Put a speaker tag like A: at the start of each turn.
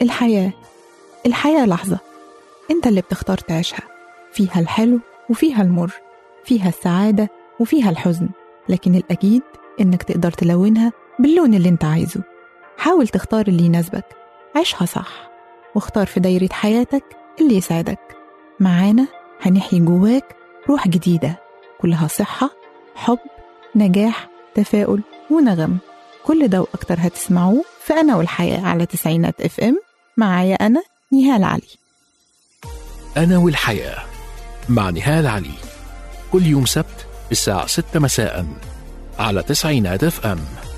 A: الحياة الحياة لحظة أنت اللي بتختار تعيشها فيها الحلو وفيها المر فيها السعادة وفيها الحزن لكن الأكيد إنك تقدر تلونها باللون اللي أنت عايزه حاول تختار اللي يناسبك عيشها صح واختار في دايرة حياتك اللي يسعدك معانا هنحيي جواك روح جديدة كلها صحة حب نجاح تفاؤل ونغم كل ده وأكتر هتسمعوه في أنا والحياة على تسعينات اف ام معايا أنا نهال علي
B: أنا والحياة مع نهال علي كل يوم سبت الساعة 6 مساء على تسعينات اف ام